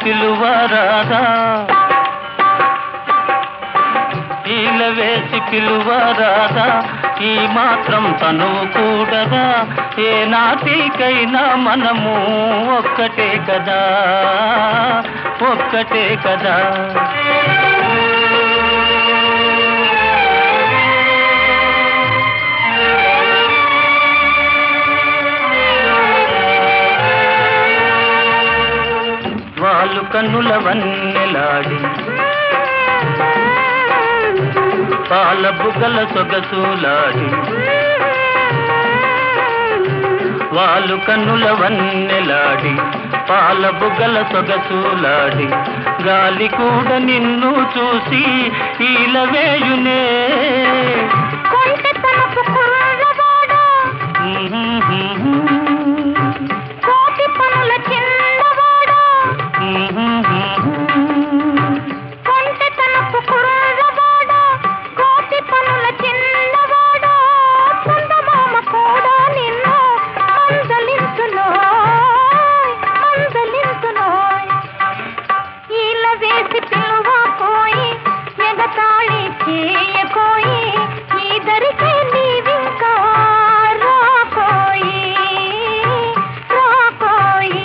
పిలువరాదా ఈల వేసి పిలువరాదా ఈ మాత్రం తనువు కూడదా ఏ నాటికైనా మనము ఒక్కటే కదా ఒక్కటే కదా వాళ్ళు కన్నుల వన్నెలాడి పాల బుగ్గల సొగసులాడి వాళ్ళు కన్నుల వన్నెలాడి పాల బుగ్గల సొగసులాడి గాలి కూడా నిన్ను చూసి ఈలవేయునే కొంటెతనపు కుర్రవాడా, కోటి పనుల చిన్నవాడా, కొంటెతనపు కుర్రవాడా, కోటి పనుల చిన్నవాడా, చందమామ కూడా నిన్ను మందలించునోయ్, మందలించునోయ్. ఈల వేసి పిలువ పోయి ఎగతాళి చేయకోయి ఈదరికే నీవింకా రాకోయి రాకోయి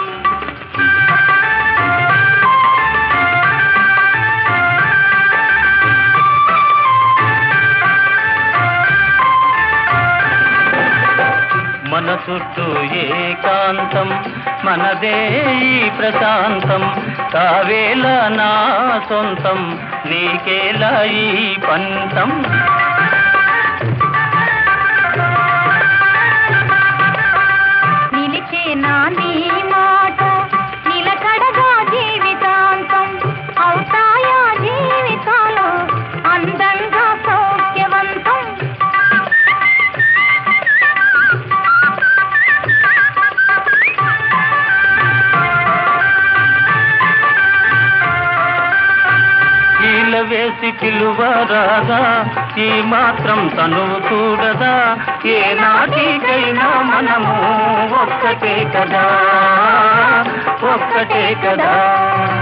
మన చుట్టూ ఏకాంతం మనదే ఈ ప్రశాంతం కావేల నా సొంతం నీకేలా ఈ పంతం నిలిచే నా నీ మాట నిలకడగా జీవితాంతం అవుతాయా జీవితాలు అందంగా సౌఖ్యవంతం ఈల వేసి పిలువరాదా ఈ మాత్రం తనువు కూడదా ఏ నాటికైనా మనము ఒక్కటే కదా ఒక్కటే కదా